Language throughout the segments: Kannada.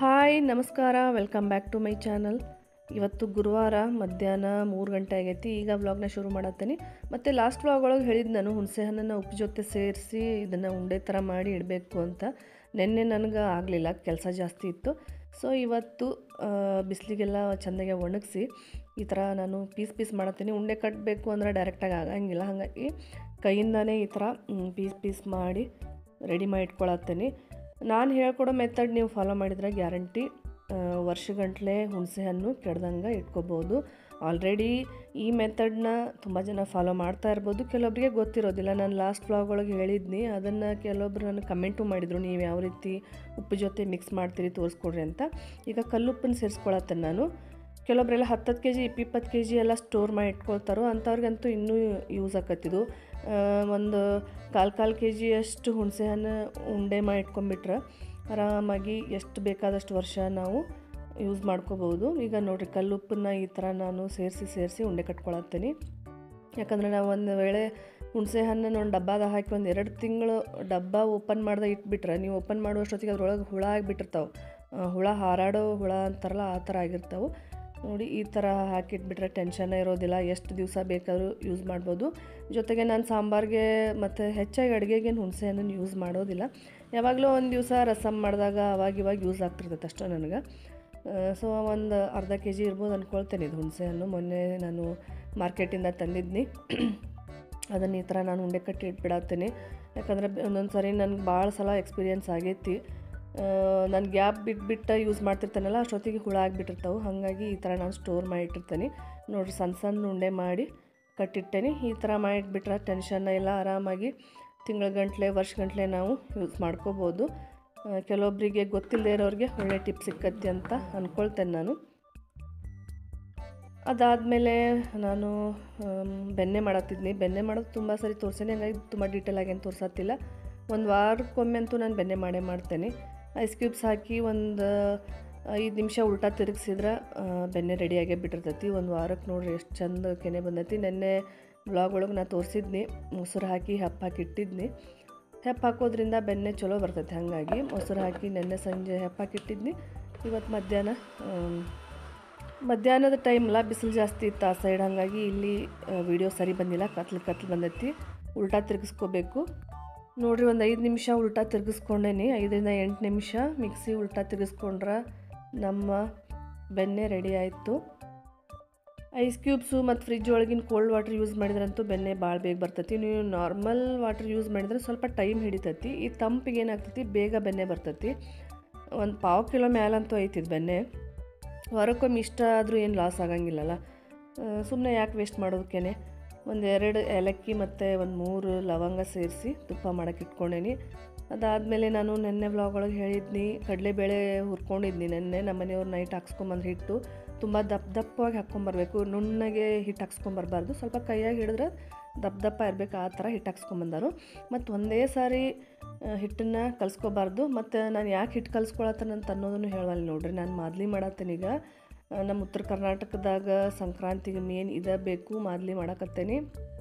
ಹಾಯ್ ನಮಸ್ಕಾರ welcome back to my channel ಇವತ್ತು ಗುರುವಾರ ಮಧ್ಯಾಹ್ನ ಮೂರು ಗಂಟೆ ಆಗೈತಿ ಈಗ ವ್ಲಾಗ್ನ ಶುರು ಮಾಡತ್ತೀನಿ ಮತ್ತು ಲಾಸ್ಟ್ ವ್ಲಾಗ್ ಒಳಗೆ ಹೇಳಿದ್ದು ನಾನು ಹುಣಸೆ ಹಣ್ಣನ್ನು ಉಪ್ಪು ಜೊತೆ ಸೇರಿಸಿ ಇದನ್ನು ಉಂಡೆ ಥರ ಮಾಡಿ ಇಡಬೇಕು ಅಂತ ನಿನ್ನೆ ನನಗೆ ಆಗಲಿಲ್ಲ ಕೆಲಸ ಜಾಸ್ತಿ ಇತ್ತು ಸೊ ಇವತ್ತು ಬಿಸಿಲಿಗೆಲ್ಲ ಚೆಂದಾಗೆ ಒಣಗಿಸಿ ಈ ಥರ ನಾನು ಪೀಸ್ ಪೀಸ್ ಮಾಡತ್ತೀನಿ ಉಂಡೆ ಕಟ್ಟಬೇಕು ಅಂದರೆ ಡೈರೆಕ್ಟಾಗಿ ಆಗಂಗಿಲ್ಲ ಹಾಗಾಗಿ ಕೈಯಿಂದನೇ ಈ ಥರ ಪೀಸ್ ಪೀಸ್ ಮಾಡಿ ರೆಡಿ ಮಾಡಿ ಇಟ್ಕೊಳತ್ತೀನಿ ನಾನು ಹೇಳ್ಕೊಡೋ ಮೆಥಡ್ ನೀವು ಫಾಲೋ ಮಾಡಿದರೆ ಗ್ಯಾರಂಟಿ ವರ್ಷಗಂಟ್ಲೆ ಹುಣಸೆ ಹಣ್ಣು ಕೆಡ್ದಂಗೆ ಇಟ್ಕೋಬೋದು ಆಲ್ರೆಡಿ ಈ ಮೆಥಡ್ನ ತುಂಬ ಜನ ಫಾಲೋ ಮಾಡ್ತಾ ಇರ್ಬೋದು ಕೆಲವೊಬ್ಬರಿಗೆ ಗೊತ್ತಿರೋದಿಲ್ಲ ನಾನು ಲಾಸ್ಟ್ ವ್ಲಾಗ್ ಒಳಗೆ ಹೇಳಿದ್ನಿ ಅದನ್ನು ಕೆಲವೊಬ್ರು ನನಗೆ ಕಮೆಂಟು ಮಾಡಿದರು ನೀವು ಯಾವ ರೀತಿ ಉಪ್ಪು ಜೊತೆ ಮಿಕ್ಸ್ ಮಾಡ್ತೀರಿ ತೋರಿಸ್ಕೊಡ್ರಿ ಅಂತ ಈಗ ಕಲ್ಲುಪ್ಪನ್ನು ಸೇರಿಸ್ಕೊಳತ್ತೇನೆ ನಾನು ಕೆಲವೊಬ್ಬರೆಲ್ಲ ಹತ್ತತ್ತು ಕೆ ಜಿ ಇಪ್ಪಿಪ್ಪತ್ತು ಕೆ ಜಿ ಎಲ್ಲ ಸ್ಟೋರ್ ಮಾಡಿ ಇಟ್ಕೊಳ್ತಾರೋ ಅಂಥವ್ರಿಗಂತೂ ಇನ್ನೂ ಯೂಸ್ ಆಕತ್ತಿದು ಒಂದು ಕಾಲು ಕಾಲು ಕೆ ಜಿಯಷ್ಟು ಹುಣಸೆ ಹಣ್ಣು ಉಂಡೆ ಮಾಡಿ ಇಟ್ಕೊಂಬಿಟ್ರೆ ಆರಾಮಾಗಿ ಎಷ್ಟು ಬೇಕಾದಷ್ಟು ವರ್ಷ ನಾವು ಯೂಸ್ ಮಾಡ್ಕೋಬೋದು ಈಗ ನೋಡಿರಿ ಕಲ್ಲುಪ್ಪನ್ನ ಈ ಥರ ನಾನು ಸೇರಿಸಿ ಸೇರಿಸಿ ಉಂಡೆ ಕಟ್ಕೊಳತ್ತೀನಿ ಯಾಕಂದರೆ ನಾವು ಒಂದು ವೇಳೆ ಹುಣಸೆ ಹಣ್ಣನ್ನು ಒಂದು ಡಬ್ಬಾದ ಹಾಕಿ ಒಂದು ಎರಡು ತಿಂಗಳು ಡಬ್ಬ ಓಪನ್ ಮಾಡ್ದೆ ಇಟ್ಬಿಟ್ರೆ ನೀವು ಓಪನ್ ಮಾಡುವಷ್ಟೊತ್ತಿಗೆ ಅದ್ರೊಳಗೆ ಹುಳ ಆಗಿಬಿಟ್ಟಿರ್ತಾವೆ ಹುಳ ಹಾರಾಡೋ ಹುಳ ಅಂತಾರಲ್ಲ ಆ ಥರ ಆಗಿರ್ತಾವೆ ನೋಡಿ ಈ ಥರ ಹಾಕಿಟ್ಬಿಟ್ರೆ ಟೆನ್ಷನ್ನೇ ಇರೋದಿಲ್ಲ ಎಷ್ಟು ದಿವಸ ಬೇಕಾದರೂ ಯೂಸ್ ಮಾಡ್ಬೋದು ಜೊತೆಗೆ ನಾನು ಸಾಂಬಾರಿಗೆ ಮತ್ತು ಹೆಚ್ಚಾಗಿ ಅಡುಗೆಗೇನು ಹುಣಸೆ ಹಣ್ಣನ್ನು ಯೂಸ್ ಮಾಡೋದಿಲ್ಲ ಯಾವಾಗಲೂ ಒಂದು ದಿವಸ ರಸಮ್ ಮಾಡಿದಾಗ ಅವಾಗ ಇವಾಗ ಯೂಸ್ ಆಗ್ತಿರ್ತೈತೆ ಅಷ್ಟೇ ನನಗೆ ಸೊ ಒಂದು ಅರ್ಧ ಕೆ ಜಿ ಇರ್ಬೋದು ಅಂದ್ಕೊಳ್ತೇನೆ ಇದು ಹುಣಸೆ ಹಣ್ಣು ಮೊನ್ನೆ ನಾನು ಮಾರ್ಕೆಟಿಂದ ತಂದಿದ್ನಿ ಅದನ್ನು ಈ ಥರ ನಾನು ಉಂಡೆ ಕಟ್ಟಿ ಇಟ್ಬಿಡತ್ತೀನಿ ಯಾಕಂದರೆ ಒಂದೊಂದು ಸರಿ ನನಗೆ ಭಾಳ ಸಲ ಎಕ್ಸ್ಪೀರಿಯನ್ಸ್ ಆಗೈತಿ ನಾನು ಗ್ಯಾಪ್ ಬಿಟ್ಬಿಟ್ಟು ಯೂಸ್ ಮಾಡ್ತಿರ್ತಾನಲ್ಲ ಅಷ್ಟೊತ್ತಿಗೆ ಹುಳ ಆಗಿಬಿಟ್ಟಿರ್ತಾವೆ ಹಾಗಾಗಿ ಈ ಥರ ನಾನು ಸ್ಟೋರ್ ಮಾಡಿಟ್ಟಿರ್ತೀನಿ ನೋಡಿರಿ ಸಣ್ಣ ಸಣ್ಣ ಉಂಡೆ ಮಾಡಿ ಕಟ್ಟಿಟ್ಟೇನೆ ಈ ಥರ ಮಾಡಿಟ್ಬಿಟ್ರೆ ಟೆನ್ಷನ್ನ ಇಲ್ಲ ಆರಾಮಾಗಿ ತಿಂಗಳ ಗಂಟಲೆ ವರ್ಷ ಗಂಟಲೆ ನಾವು ಯೂಸ್ ಮಾಡ್ಕೋಬೋದು ಕೆಲವೊಬ್ಬರಿಗೆ ಗೊತ್ತಿಲ್ಲದೆ ಇರೋರಿಗೆ ಒಳ್ಳೆ ಟಿಪ್ ಸಿಕ್ಕತ್ತೆ ಅಂತ ಅಂದ್ಕೊಳ್ತೇನೆ ನಾನು ಅದಾದಮೇಲೆ ನಾನು ಬೆಣ್ಣೆ ಮಾಡತ್ತಿದ್ನಿ ಬೆಣ್ಣೆ ಮಾಡೋದು ತುಂಬ ಸರಿ ತೋರಿಸೇನೆ ಹಂಗಾಗಿ ತುಂಬ ಡೀಟೇಲಾಗಿ ಏನು ತೋರ್ಸತ್ತಿಲ್ಲ ಒಂದು ವಾರಕ್ಕೊಮ್ಮೆ ಅಂತೂ ನಾನು ಬೆಣ್ಣೆ ಮಾಡೇ ಮಾಡ್ತೇನೆ ಐಸ್ ಕ್ಯೂಬ್ಸ್ ಹಾಕಿ ಒಂದು ಐದು ನಿಮಿಷ ಉಲ್ಟಾ ತಿರುಗಿಸಿದ್ರೆ ಬೆಣ್ಣೆ ರೆಡಿಯಾಗೇ ಬಿಟ್ಟಿರ್ತೈತಿ ಒಂದು ವಾರಕ್ಕೆ ನೋಡ್ರಿ ಎಷ್ಟು ಚಂದ ಕೆನೆ ಬಂದೈತಿ ನೆನ್ನೆ ಬ್ಲಾಗ್ ಒಳಗೆ ನಾನು ತೋರಿಸಿದ್ನಿ ಮೊಸರು ಹಾಕಿ ಹೆಪ್ಪ ಹಾಕಿ ಇಟ್ಟಿದ್ನಿ ಹೆಪ್ಪ ಹಾಕೋದ್ರಿಂದ ಬೆಣ್ಣೆ ಚಲೋ ಬರ್ತೈತೆ ಹಾಗಾಗಿ ಮೊಸರು ಹಾಕಿ ನೆನ್ನೆ ಸಂಜೆ ಹೆಪ್ಪ ಹಾಕಿಟ್ಟಿದ್ನಿ ಇವತ್ತು ಮಧ್ಯಾಹ್ನ ಮಧ್ಯಾಹ್ನದ ಟೈಮಲ್ಲ ಬಿಸಿಲು ಜಾಸ್ತಿ ಇತ್ತು ಆ ಸೈಡ್ ಹಾಗಾಗಿ ಇಲ್ಲಿ ವಿಡಿಯೋ ಸರಿ ಬಂದಿಲ್ಲ ಕತ್ಲು ಕತ್ಲು ಬಂದೈತಿ ಉಲ್ಟಾ ತಿರುಗಿಸ್ಕೋಬೇಕು ನೋಡಿರಿ ಒಂದು ಐದು ನಿಮಿಷ ಉಲ್ಟಾ ತಿರುಗಿಸ್ಕೊಂಡೇನಿ ಐದರಿಂದ ಎಂಟು ನಿಮಿಷ ಮಿಕ್ಸಿ ಉಲ್ಟಾ ತಿರುಗಿಸ್ಕೊಂಡ್ರೆ ನಮ್ಮ ಬೆಣ್ಣೆ ರೆಡಿ ಆಯಿತು ಐಸ್ ಕ್ಯೂಬ್ಸು ಮತ್ತು ಫ್ರಿಜ್ ಒಳಗಿನ ಕೋಲ್ಡ್ ವಾಟರ್ ಯೂಸ್ ಮಾಡಿದ್ರಂತೂ ಬೆಣ್ಣೆ ಭಾಳ ಬೇಗ ಬರ್ತೈತಿ ನೀವು ನಾರ್ಮಲ್ ವಾಟರ್ ಯೂಸ್ ಮಾಡಿದ್ರೆ ಸ್ವಲ್ಪ ಟೈಮ್ ಹಿಡಿತೈತಿ ಈ ತಂಪಿಗೆ ಏನಾಗ್ತೈತಿ ಬೇಗ ಬೆಣ್ಣೆ ಬರ್ತೈತಿ ಒಂದು ಪಾವು ಕಿಲೋ ಮ್ಯಾಲಂತೂ ಐತಿದ್ ಬೆಣ್ಣೆ ವಾರಕ್ಕೊಮ್ಮೆ ಇಷ್ಟ ಆದರೂ ಏನು ಲಾಸ್ ಆಗಂಗಿಲ್ಲಲ್ಲ ಸುಮ್ಮನೆ ಯಾಕೆ ವೇಸ್ಟ್ ಮಾಡೋದಕ್ಕೇನೆ ಒಂದು ಎರಡು ಏಲಕ್ಕಿ ಮತ್ತು ಒಂದು ಮೂರು ಲವಂಗ ಸೇರಿಸಿ ತುಪ್ಪ ಮಾಡೋಕೆ ಇಟ್ಕೊಂಡೇನಿ ಅದಾದಮೇಲೆ ನಾನು ನೆನ್ನೆ ವ್ಲಾಗ್ ಒಳಗೆ ಹೇಳಿದ್ನಿ ಕಡಲೆಬೇಳೆ ಹುರ್ಕೊಂಡಿದ್ನಿ ನೆನ್ನೆ ನಮ್ಮ ಮನೆಯವ್ರು ನೈಟ್ ಹಾಕ್ಸ್ಕೊಂಬಂದು ಹಿಟ್ಟು ತುಂಬ ದಪ್ಪ ದಪ್ಪವಾಗಿ ಹಾಕ್ಕೊಂಬರ್ಬೇಕು ನುಣ್ಣಗೆ ಹಿಟ್ಟು ಹಾಕ್ಸ್ಕೊಂಬರ್ಬಾರ್ದು ಸ್ವಲ್ಪ ಕೈಯಾಗಿ ಹಿಡಿದ್ರೆ ದಪ್ಪ ದಪ್ಪ ಇರಬೇಕು ಆ ಥರ ಹಿಟ್ಟು ಹಾಕ್ಸ್ಕೊಂಬಂದರು ಮತ್ತು ಒಂದೇ ಸಾರಿ ಹಿಟ್ಟನ್ನು ಕಲಿಸ್ಕೋಬಾರ್ದು ಮತ್ತು ನಾನು ಯಾಕೆ ಹಿಟ್ಟು ಕಲಿಸ್ಕೊಳತ್ತೇನಂತ ಅನ್ನೋದನ್ನು ಹೇಳವಲ್ಲ ನೋಡ್ರಿ ನಾನು ಮಾದಲಿ ಮಾಡತ್ತೇನೀಗ ನಮ್ಮ ಉತ್ತರ ಕರ್ನಾಟಕದಾಗ ಸಂಕ್ರಾಂತಿಗೆ ಮೇನ್ ಇದೇ ಬೇಕು ಮಾದಲಿ ಮಾಡಕತ್ತೇನೆ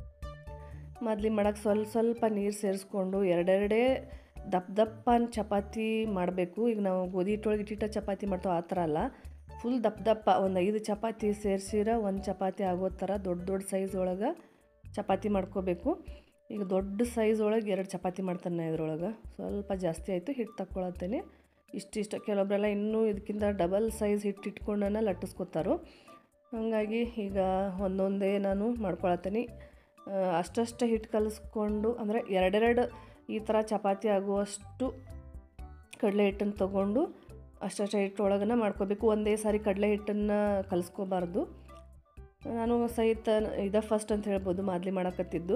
ಮಾದಲಿ ಮಾಡೋಕೆ ಸ್ವಲ್ಪ ಸ್ವಲ್ಪ ನೀರು ಸೇರಿಸ್ಕೊಂಡು ಎರಡೆರಡೇ ದಪ್ಪ ದಪ್ಪ ಚಪಾತಿ ಮಾಡಬೇಕು ಈಗ ನಾವು ಗೋಧಿ ಹಿಟ್ಟೊಳಗೆ ಇಟ್ಟಿಟ್ಟ ಚಪಾತಿ ಮಾಡ್ತಾವೆ ಆ ಥರ ಅಲ್ಲ ಫುಲ್ ದಪ್ಪ ದಪ್ಪ ಒಂದು ಐದು ಚಪಾತಿ ಸೇರಿಸಿರ ಒಂದು ಚಪಾತಿ ಆಗೋ ಥರ ದೊಡ್ಡ ದೊಡ್ಡ ಸೈಜ್ ಒಳಗೆ ಚಪಾತಿ ಮಾಡ್ಕೋಬೇಕು ಈಗ ದೊಡ್ಡ ಸೈಜ್ ಒಳಗೆ ಎರಡು ಚಪಾತಿ ಮಾಡ್ತಾನೆ ಇದ್ರೊಳಗೆ ಸ್ವಲ್ಪ ಜಾಸ್ತಿ ಆಯಿತು ಹಿಟ್ಟು ತಕ್ಕೊಳತ್ತೇನೆ ಇಷ್ಟಿಷ್ಟ ಕೆಲವೊಬ್ಬರೆಲ್ಲ ಇನ್ನೂ ಇದಕ್ಕಿಂತ ಡಬಲ್ ಸೈಜ್ ಹಿಟ್ಟು ಇಟ್ಕೊಂಡನ ಲಟ್ಟಿಸ್ಕೊತಾರೋ ಹಾಗಾಗಿ ಈಗ ಒಂದೊಂದೇ ನಾನು ಮಾಡ್ಕೊಳತ್ತೀನಿ ಅಷ್ಟಷ್ಟು ಹಿಟ್ಟು ಕಲಿಸ್ಕೊಂಡು ಅಂದರೆ ಎರಡೆರಡು ಈ ಥರ ಚಪಾತಿ ಆಗುವಷ್ಟು ಕಡಲೆ ಹಿಟ್ಟನ್ನು ತೊಗೊಂಡು ಅಷ್ಟಷ್ಟು ಹಿಟ್ಟೊಳಗನ ಮಾಡ್ಕೋಬೇಕು ಒಂದೇ ಸಾರಿ ಕಡಲೆ ಹಿಟ್ಟನ್ನು ಕಲಿಸ್ಕೋಬಾರ್ದು ನಾನು ಸಹಿತ ಇದ ಫಸ್ಟ್ ಅಂತ ಹೇಳ್ಬೋದು ಮಾದಲಿ ಮಾಡಕತ್ತಿದ್ದು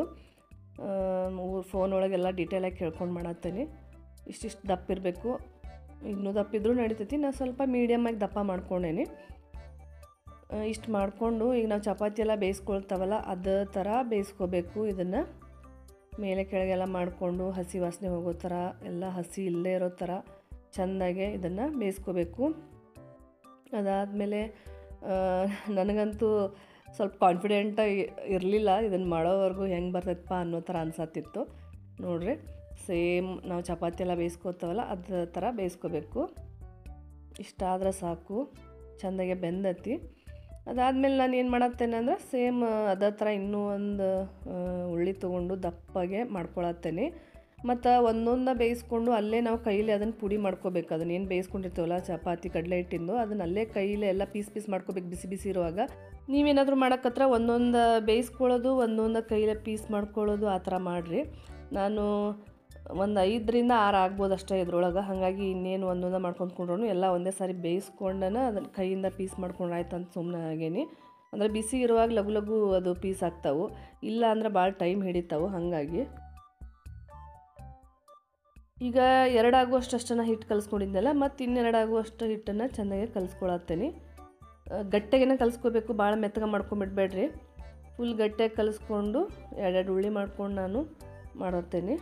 ಫೋನ್ ಒಳಗೆಲ್ಲ ಡೀಟೇಲಾಗಿ ಕೇಳ್ಕೊಂಡು ಮಾಡತ್ತೇನೆ ಇಷ್ಟಿಷ್ಟು ದಪ್ಪ ಇರಬೇಕು ಇನ್ನೂ ದಪ್ಪ ಇದ್ರೂ ನಡಿತೈತಿ ನಾನು ಸ್ವಲ್ಪ ಮೀಡಿಯಮಾಗಿ ದಪ್ಪ ಮಾಡ್ಕೊಂಡೇನಿ ಇಷ್ಟು ಮಾಡಿಕೊಂಡು ಈಗ ನಾವು ಚಪಾತಿ ಎಲ್ಲ ಬೇಯಿಸ್ಕೊಳ್ತಾವಲ್ಲ ಅದೇ ಥರ ಬೇಯಿಸ್ಕೋಬೇಕು ಇದನ್ನು ಮೇಲೆ ಕೆಳಗೆಲ್ಲ ಮಾಡಿಕೊಂಡು ಹಸಿ ವಾಸನೆ ಹೋಗೋ ಥರ ಎಲ್ಲ ಹಸಿ ಇಲ್ಲೇ ಇರೋ ಥರ ಚೆಂದಾಗೆ ಇದನ್ನು ಬೇಯಿಸ್ಕೋಬೇಕು ಅದಾದಮೇಲೆ ನನಗಂತೂ ಸ್ವಲ್ಪ ಕಾನ್ಫಿಡೆಂಟಾಗಿ ಇರಲಿಲ್ಲ ಇದನ್ನು ಮಾಡೋವರೆಗೂ ಹೆಂಗೆ ಬರ್ತೈತಪ್ಪ ಅನ್ನೋ ಥರ ಅನ್ಸತ್ತಿತ್ತು ನೋಡ್ರಿ ಸೇಮ್ ನಾವು ಚಪಾತಿ ಎಲ್ಲ ಬೇಯಿಸ್ಕೋತಾವಲ್ಲ ಅದ್ರ ಥರ ಬೇಯಿಸ್ಕೋಬೇಕು ಇಷ್ಟ ಆದ್ರೆ ಸಾಕು ಚೆಂದಾಗೆ ಬೆಂದತಿ ಅದಾದಮೇಲೆ ನಾನು ಏನು ಮಾಡತ್ತೇನೆ ಅಂದ್ರೆ ಸೇಮ್ ಅದೇ ಥರ ಇನ್ನೂ ಒಂದು ಆ, ಉಳ್ಳಿ ತೊಗೊಂಡು ದಪ್ಪಗೆ ಮಾಡ್ಕೊಳತ್ತೇನೆ ಮತ್ತು ಒಂದೊಂದ ಬೇಯಿಸ್ಕೊಂಡು ಅಲ್ಲೇ ನಾವು ಕೈಲಿ ಅದನ್ನು ಪುಡಿ ಮಾಡ್ಕೋಬೇಕು ಅದನ್ನ ಏನು ಬೇಯಿಸ್ಕೊಂಡಿರ್ತೀವಲ್ಲ ಚಪಾತಿ ಕಡಲೆ ಹಿಟ್ಟಿಂದು ಅದನ್ನ ಅಲ್ಲೇ ಕೈಲೇ ಎಲ್ಲ ಪೀಸ್ ಪೀಸ್ ಮಾಡ್ಕೋಬೇಕು ಬಿಸಿ ಬಿಸಿ ಇರುವಾಗ ನೀವೇನಾದರೂ ಮಾಡೋಕ್ಕತ್ರ ಒಂದೊಂದು ಬೇಯಿಸ್ಕೊಳ್ಳೋದು ಒಂದೊಂದು ಕೈಲೇ ಪೀಸ್ ಮಾಡ್ಕೊಳ್ಳೋದು ಆ ಥರ ಮಾಡಿರಿ ನಾನು ಒಂದು ಐದರಿಂದ ಆರು ಆಗ್ಬೋದು ಅಷ್ಟೇ ಇದ್ರೊಳಗೆ ಹಾಗಾಗಿ ಇನ್ನೇನು ಒಂದೊಂದು ಮಾಡ್ಕೊಂಡ್ಕೊಂಡ್ರು ಎಲ್ಲ ಒಂದೇ ಸಾರಿ ಬೇಯಿಸ್ಕೊಂಡನ ಅದನ್ನು ಕೈಯಿಂದ ಪೀಸ್ ಮಾಡ್ಕೊಂಡ್ರೆ ಆಯ್ತು ಅಂತ ಸುಮ್ಮನೆ ಆಗೇನಿ ಅಂದರೆ ಬಿಸಿ ಇರುವಾಗ ಲಘು ಲಘು ಅದು ಪೀಸ್ ಆಗ್ತಾವೆ ಇಲ್ಲ ಅಂದ್ರೆ ಭಾಳ ಟೈಮ್ ಹಿಡಿತಾವೆ ಹಾಗಾಗಿ ಈಗ ಎರಡು ಆಗುವಷ್ಟು ಅಷ್ಟನ್ನು ಹಿಟ್ಟು ಕಲಿಸ್ಕೊಂಡಿದ್ದೆಲ್ಲ ಮತ್ತು ಇನ್ನೆರಡು ಆಗುವಷ್ಟು ಹಿಟ್ಟನ್ನು ಚೆನ್ನಾಗಿ ಕಲಿಸ್ಕೊಳತ್ತೇನೆ ಗಟ್ಟೆಗೆ ಕಲಿಸ್ಕೋಬೇಕು ಭಾಳ ಮೆತ್ತಗೆ ಮಾಡ್ಕೊಂಬಿಡ್ಬೇಡ್ರಿ ಫುಲ್ ಗಟ್ಟಿಯಾಗಿ ಕಲಿಸ್ಕೊಂಡು ಎರಡೆರಡು ಉಳ್ಳಿ ಮಾಡ್ಕೊಂಡು ನಾನು ಮಾಡುತ್ತೇನೆ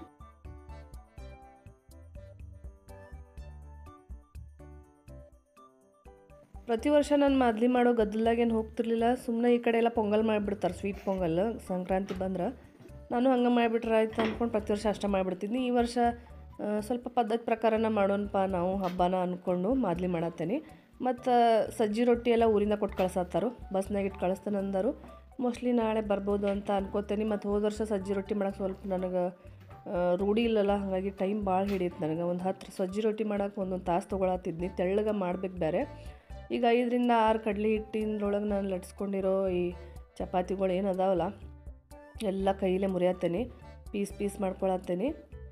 ಪ್ರತಿ ವರ್ಷ ನಾನು ಮಾದಲಿ ಮಾಡೋ ಗದ್ದಲಾಗೇನು ಹೋಗ್ತಿರ್ಲಿಲ್ಲ ಸುಮ್ಮನೆ ಈ ಕಡೆ ಎಲ್ಲ ಪೊಂಗಲ್ ಮಾಡಿಬಿಡ್ತಾರೆ ಸ್ವೀಟ್ ಪೊಂಗಲ್ ಸಂಕ್ರಾಂತಿ ಬಂದ್ರೆ ನಾನು ಹಂಗೆ ಮಾಡಿಬಿಟ್ರೆ ಆಯ್ತು ಅಂದ್ಕೊಂಡು ಪ್ರತಿ ವರ್ಷ ಅಷ್ಟೇ ಮಾಡಿಬಿಡ್ತಿದ್ನಿ ಈ ವರ್ಷ ಆ, ಸ್ವಲ್ಪ ಪದ್ಧತಿ ಪ್ರಕಾರನ ಮಾಡೋಣಪ್ಪ ನಾವು ಹಬ್ಬನ ಅಂದ್ಕೊಂಡು ಮಾದಲಿ ಮಾಡತ್ತೇನೆ ಮತ್ತು ಸಜ್ಜಿ ರೊಟ್ಟಿ ಎಲ್ಲ ಊರಿಂದ ಕೊಟ್ಟು ಕಳ್ಸತ್ತಾರು ಬಸ್ನಾಗ ಇಟ್ಟು ಕಳಿಸ್ತಾನೆ ಅಂದರು ಮೋಸ್ಟ್ಲಿ ನಾಳೆ ಬರ್ಬೋದು ಅಂತ ಅನ್ಕೋತೇನೆ ಮತ್ತು ಹೋದ ವರ್ಷ ಸಜ್ಜಿ ರೊಟ್ಟಿ ಮಾಡೋಕೆ ಸ್ವಲ್ಪ ನನಗೆ ಆ, ರೂಢಿ ಇಲ್ಲಲ್ಲ ಹಾಗಾಗಿ ಟೈಮ್ ಭಾಳ ಹಿಡಿಯುತ್ತೆ ನನಗೆ ಒಂದು ಹತ್ತು ಸಜ್ಜಿ ರೊಟ್ಟಿ ಮಾಡೋಕೆ ಒಂದೊಂದು ತಾಸು ತೊಗೊಳತ್ತಿದ್ನಿ ತೆಳ್ಳಗೆ ಮಾಡ್ಬೇಕು ಬೇರೆ ಈಗ ಐದರಿಂದ ಆರು ಕಡ್ಲೆ ಹಿಟ್ಟಿನೊಳಗೆ ನಾನು ಲಟ್ಸ್ಕೊಂಡಿರೋ ಈ ಚಪಾತಿಗಳು ಏನು ಅದಾವಲ್ಲ ಎಲ್ಲ ಕೈಲೇ ಮುರಿಯತ್ತೇನೆ ಪೀಸ್ ಪೀಸ್ ಮಾಡ್ಕೊಳತ್ತೇನೆ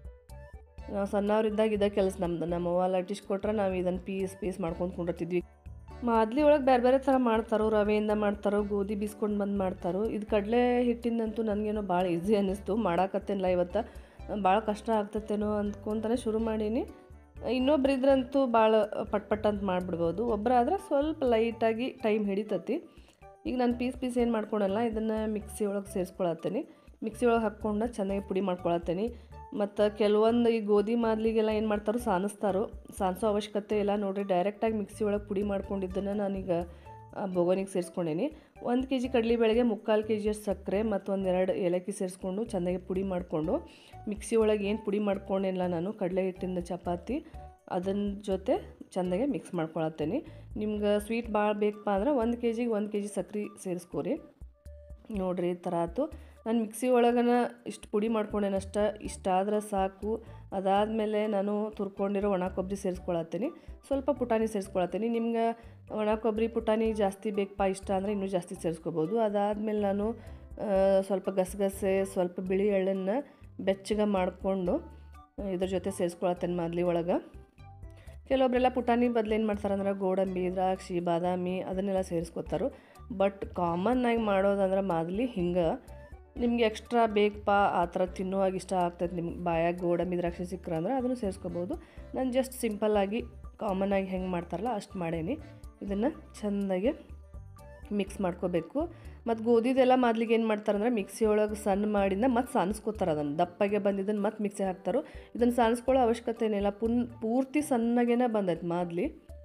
ನಾವು ಸಣ್ಣವರಿದ್ದಾಗ ಇದೇ ಕೆಲಸ ನಮ್ದು ನಮ್ಮ ಅವ್ವ ಲಟ್ಟಿಸ್ ಕೊಟ್ರೆ ನಾವು ಇದನ್ನು ಪೀಸ್ ಪೀಸ್ ಮಾಡ್ಕೊಂಡು ಕುಂಡಿರ್ತಿದ್ವಿ ಮಾದಲಿ ಒಳಗೆ ಬೇರೆ ಬೇರೆ ಥರ ಮಾಡ್ತಾರೋ ರವೆಯಿಂದ ಮಾಡ್ತಾರೋ ಗೋಧಿ ಬೀಸ್ಕೊಂಡು ಬಂದು ಮಾಡ್ತಾರೋ ಇದು ಕಡಲೆ ಹಿಟ್ಟಿಂದಂತೂ ನನಗೇನೋ ಭಾಳ ಈಸಿ ಅನ್ನಿಸ್ತು ಮಾಡಾಕತ್ತೇನಿಲ್ಲ ಇವತ್ತು ಭಾಳ ಕಷ್ಟ ಆಗ್ತೈತೇನೋ ಅಂದ್ಕೊಂತಾನೆ ಶುರು ಮಾಡೀನಿ ಇನ್ನೊಬ್ರು ಇದ್ರಂತೂ ಭಾಳ ಪಟ್ ಪಟ್ ಅಂತ ಮಾಡಿಬಿಡ್ಬೋದು ಒಬ್ಬರಾದ್ರೆ ಸ್ವಲ್ಪ ಲೈಟಾಗಿ ಟೈಮ್ ಹಿಡಿತತಿ ಈಗ ನಾನು ಪೀಸ್ ಪೀಸ್ ಏನು ಮಾಡ್ಕೊಳಲ್ಲ ಇದನ್ನು ಮಿಕ್ಸಿ ಒಳಗೆ ಸೇರಿಸ್ಕೊಳತ್ತೇನೆ ಮಿಕ್ಸಿ ಒಳಗೆ ಹಾಕ್ಕೊಂಡು ಚೆನ್ನಾಗಿ ಪುಡಿ ಮಾಡ್ಕೊಳತ್ತೇನೆ ಮತ್ತು ಕೆಲವೊಂದು ಈ ಗೋಧಿ ಮಾದಲಿಗೆಲ್ಲ ಏನು ಮಾಡ್ತಾರೋ ಸಾನಿಸ್ತಾರೋ ಸಾನಿಸೋ ಅವಶ್ಯಕತೆ ಇಲ್ಲ ನೋಡಿರಿ ಡೈರೆಕ್ಟಾಗಿ ಮಿಕ್ಸಿ ಒಳಗೆ ಪುಡಿ ಮಾಡ್ಕೊಂಡಿದ್ದನ್ನು ನಾನೀಗ ಬೊಗೋನಿಗೆ ಸೇರಿಸ್ಕೊಂಡೇನಿ ಒಂದು ಕೆ ಜಿ ಕಡಲೆಬೇಳೆಗೆ ಮುಕ್ಕಾಲು ಕೆ ಜಿಯಷ್ಟು ಸಕ್ಕರೆ ಮತ್ತು ಒಂದೆರಡು ಏಲಕ್ಕಿ ಸೇರಿಸ್ಕೊಂಡು ಚೆನ್ನಾಗಿ ಪುಡಿ ಮಾಡಿಕೊಂಡು ಮಿಕ್ಸಿ ಒಳಗೆ ಏನು ಪುಡಿ ಮಾಡ್ಕೊಂಡಿಲ್ಲ ನಾನು ಕಡಲೆ ಹಿಟ್ಟಿಂದ ಚಪಾತಿ ಅದನ್ನ ಜೊತೆ ಚೆಂದಾಗೆ ಮಿಕ್ಸ್ ಮಾಡ್ಕೊಳತ್ತೇನೆ ನಿಮ್ಗೆ ಸ್ವೀಟ್ ಭಾಳ ಬೇಕಪ್ಪ ಅಂದ್ರೆ ಒಂದು ಕೆ ಜಿಗೆ ಒಂದು ಕೆ ಜಿ ಸಕ್ರೆ ಸೇರಿಸ್ಕೋರಿ ನೋಡ್ರಿ ಈ ಥರ ಆಯ್ತು ನಾನು ಮಿಕ್ಸಿ ಒಳಗನ ಇಷ್ಟು ಪುಡಿ ಮಾಡ್ಕೊಂಡೇನಷ್ಟ ಇಷ್ಟ ಆದ್ರೆ ಸಾಕು ಅದಾದಮೇಲೆ ನಾನು ತುರ್ಕೊಂಡಿರೋ ಒಣ ಕೊಬ್ಬರಿ ಸೇರಿಸ್ಕೊಳತ್ತೀನಿ ಸ್ವಲ್ಪ ಪುಟಾಣಿ ಸೇರಿಸ್ಕೊಳತ್ತೀನಿ ನಿಮ್ಗೆ ಒಣ ಕೊಬ್ಬರಿ ಪುಟಾಣಿ ಜಾಸ್ತಿ ಬೇಕಪ್ಪ ಇಷ್ಟ ಅಂದರೆ ಇನ್ನೂ ಜಾಸ್ತಿ ಸೇರಿಸ್ಕೋಬೋದು ಅದಾದಮೇಲೆ ನಾನು ಆ, ಸ್ವಲ್ಪ ಗಸಗಸೆ ಸ್ವಲ್ಪ ಬಿಳಿ ಎಳ್ಳನ್ನು ಬೆಚ್ಚಗೆ ಮಾಡಿಕೊಂಡು ಇದ್ರ ಜೊತೆ ಸೇರಿಸ್ಕೊಳತ್ತೇನೆ ಮಾದಲಿ ಒಳಗೆ ಕೆಲವೊಬ್ಬರೆಲ್ಲ ಪುಟಾಣಿ ಬದಲು ಏನು ಮಾಡ್ತಾರೆ ಅಂದ್ರೆ ಗೋಡಂಬಿ ದ್ರಾಕ್ಷಿ ಬಾದಾಮಿ ಅದನ್ನೆಲ್ಲ ಸೇರಿಸ್ಕೊತಾರೆ ಬಟ್ ಕಾಮನ್ ಆಗಿ ಮಾಡೋದಂದ್ರೆ ಮಾದಲಿ ಹಿಂಗೆ ನಿಮ್ಗೆ ಎಕ್ಸ್ಟ್ರಾ ಬೇಕಪ್ಪ ಆ ಥರ ತಿನ್ನುವಾಗ ಇಷ್ಟ ಆಗ್ತೈತೆ ನಿಮ್ಗೆ ಬಾಯಾಗ ಗೋಡಂಬಿ ದ್ರಾಕ್ಷಿ ಸಿಕ್ಕರೆ ಅಂದ್ರೆ ಅದನ್ನು ಸೇರಿಸ್ಕೋಬೋದು ನಾನು ಜಸ್ಟ್ ಸಿಂಪಲ್ಲಾಗಿ ಕಾಮನ್ ಆಗಿ ಹೆಂಗೆ ಮಾಡ್ತಾರಲ್ಲ ಅಷ್ಟು ಮಾಡೇನಿ ಇದನ್ನು ಚೆಂದಾಗಿ ಮಿಕ್ಸ್ ಮಾಡ್ಕೋಬೇಕು ಮತ್ತು ಗೋಧಿದೆಲ್ಲ ಮೊದ್ಲಿಗೆ ಏನು ಮಾಡ್ತಾರೆ ಅಂದ್ರೆ ಮಿಕ್ಸಿ ಒಳಗೆ ಸಣ್ಣ ಮಾಡಿಂದ ಮತ್ತು ಸಾನಿಸ್ಕೋತಾರೆ ಅದನ್ನು ದಪ್ಪಗೆ ಬಂದಿದ್ದನ್ನು ಮತ್ತೆ ಮಿಕ್ಸಿ ಹಾಕ್ತಾರೆ ಇದನ್ನು ಸಾನಿಸ್ಕೊಳ್ಳೋ ಅವಶ್ಯಕತೆ ಏನಿಲ್ಲ ಪುನ್ ಪೂರ್ತಿ ಸಣ್ಣಗೇನೆ ಬಂದೈತೆ ಮಾದಲಿ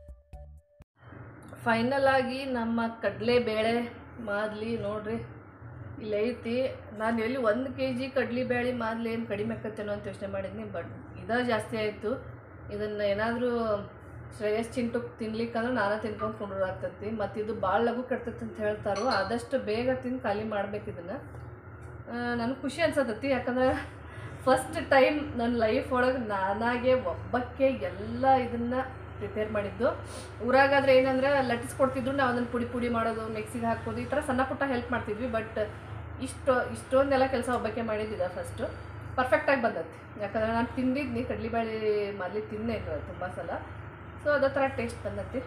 ಫೈನಲ್ ಆಗಿ ನಮ್ಮ ಕಡಲೆಬೇಳೆ ಮಾದಲಿ ನೋಡ್ರಿ ಇಲ್ಲಿ ಐತಿ ನಾನು ಎಲ್ಲಿ ಒಂದು ಕೆ ಜಿ ಕಡಲೆಬೇಳೆ ಮಾದಲಿ ಏನು ಕಡಿಮೆ ಆಕತ್ತೇನೋ ಅಂತ ಯೋಚನೆ ಮಾಡಿದ್ನಿ ಬಟ್ ಇದೇ ಜಾಸ್ತಿ ಆಯಿತು ಇದನ್ನು ಏನಾದರೂ ಶ್ರೇಯಸ್ ಚಿಂಟು ತಿನ್ಲಿಕ್ಕಂದ್ರೆ ನಾನೇ ತಿನ್ಕೊಂಡು ಕುಂಡ್ರಾಗ್ತೈತಿ ಮತ್ತು ಇದು ಭಾಳ ಲಘು ಕೆಡ್ತೈತಿ ಅಂತ ಹೇಳ್ತಾರೋ ಆದಷ್ಟು ಬೇಗ ತಿಂದು ಖಾಲಿ ಮಾಡ್ಬೇಕು ಇದನ್ನು ನನಗೆ ಖುಷಿ ಅನ್ಸತ್ತೈತಿ ಯಾಕಂದ್ರೆ ಫಸ್ಟ್ ಟೈಮ್ ನನ್ನ ಲೈಫ್ ಒಳಗೆ ನಾನಾಗೆ ಒಬ್ಬಕ್ಕೆ ಎಲ್ಲ ಇದನ್ನು ಪ್ರಿಪೇರ್ ಮಾಡಿದ್ದು ಊರಾಗಾದ್ರೆ ಏನಂದ್ರೆ ಲಟ್ಟಿಸ್ಕೊಡ್ತಿದ್ರು ನಾವು ಅದನ್ನು ಪುಡಿ ಪುಡಿ ಮಾಡೋದು ಮಿಕ್ಸಿಗೆ ಹಾಕೋದು ಈ ಥರ ಸಣ್ಣ ಪುಟ್ಟ ಹೆಲ್ಪ್ ಮಾಡ್ತಿದ್ವಿ ಬಟ್ ಇಷ್ಟು ಇಷ್ಟೊಂದೆಲ್ಲ ಕೆಲಸ ಒಬ್ಬಕ್ಕೆ ಮಾಡಿದ್ದಿದೆ ಫಸ್ಟು ಪರ್ಫೆಕ್ಟಾಗಿ ಬಂದೈತಿ ಯಾಕಂದ್ರೆ ನಾನು ತಿಂದಿದ್ನಿ ಕಡ್ಲಿಬೇಳೆ ಮೊದಲು ತಿಂದೆ ತುಂಬ ಸಲ ಸೊ ಅದೇ ಥರ ಟೇಸ್ಟ್ ಬಂದೈತಿ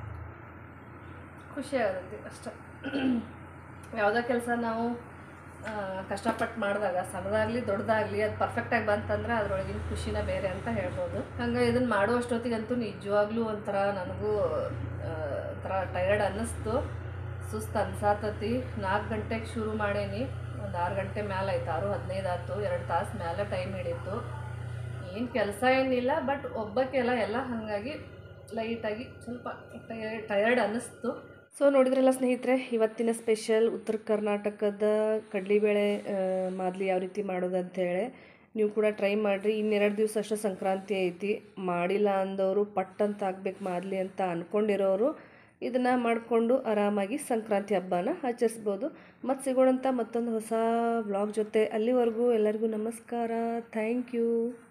ಖುಷಿ ಆಗತೈತಿ ಅಷ್ಟೆ ಯಾವುದೇ ಕೆಲಸ ನಾವು ಆ, ಕಷ್ಟಪಟ್ಟು ಮಾಡಿದಾಗ ಸಣ್ಣದಾಗಲಿ ದೊಡ್ಡದಾಗಲಿ ಅದು ಪರ್ಫೆಕ್ಟಾಗಿ ಬಂತಂದ್ರೆ ಅದ್ರೊಳಗಿನ ಖುಷಿನ ಬೇರೆ ಅಂತ ಹೇಳ್ಬೋದು ಹಂಗೆ ಇದನ್ನು ಮಾಡುವಷ್ಟೊತ್ತಿಗಂತೂ ನಿಜವಾಗ್ಲೂ ಒಂಥರ ನನಗೂ ಆ, ಒಂಥರ ಟಯರ್ಡ್ ಅನ್ನಿಸ್ತು ಸುಸ್ತು ಅನ್ಸಾತತಿ ನಾಲ್ಕು ಗಂಟೆಗೆ ಶುರು ಮಾಡೇನಿ ಒಂದು ಆರು ಗಂಟೆ ಮೇಲೆ ಆಯ್ತು ಆರು ಹದಿನೈದು ಆಯ್ತು ಎರಡು ತಾಸು ಮೇಲೆ ಟೈಮ್ ಹಿಡೀತು ಏನು ಕೆಲಸ ಏನಿಲ್ಲ ಬಟ್ ಒಬ್ಬಕ್ಕೆಲ್ಲ ಎಲ್ಲ ಹಾಗಾಗಿ ಲೈಟಾಗಿ ಸ್ವಲ್ಪ ಟಯರ್ಡ್ ಟಯರ್ಡ್ ಅನ್ನಿಸ್ತು ಸೊ ನೋಡಿದ್ರಲ್ಲ ಸ್ನೇಹಿತರೆ ಇವತ್ತಿನ ಸ್ಪೆಷಲ್ ಉತ್ತರ ಕರ್ನಾಟಕದ ಕಡಲೆಬೇಳೆ ಮಾದಲಿ ಯಾವ ರೀತಿ ಮಾಡೋದು ಅಂತೇಳಿ ನೀವು ಕೂಡ ಟ್ರೈ ಮಾಡಿರಿ ಇನ್ನೆರಡು ದಿವಸ ಅಷ್ಟೇ ಸಂಕ್ರಾಂತಿ ಐತಿ ಮಾಡಿಲ್ಲ ಅಂದವರು ಪಟ್ ಅಂತ ಆಗ್ಬೇಕು ಮಾಡಲಿ ಅಂತ ಅಂದ್ಕೊಂಡಿರೋರು ಇದನ್ನು ಮಾಡಿಕೊಂಡು ಆರಾಮಾಗಿ ಸಂಕ್ರಾಂತಿ ಹಬ್ಬನ ಆಚರಿಸ್ಬೋದು ಮತ್ತು ಸಿಗೋಣಂತ ಮತ್ತೊಂದು ಹೊಸ ವ್ಲಾಗ್ ಜೊತೆ ಅಲ್ಲಿವರೆಗೂ ಎಲ್ಲರಿಗೂ ನಮಸ್ಕಾರ ಥ್ಯಾಂಕ್ ಯು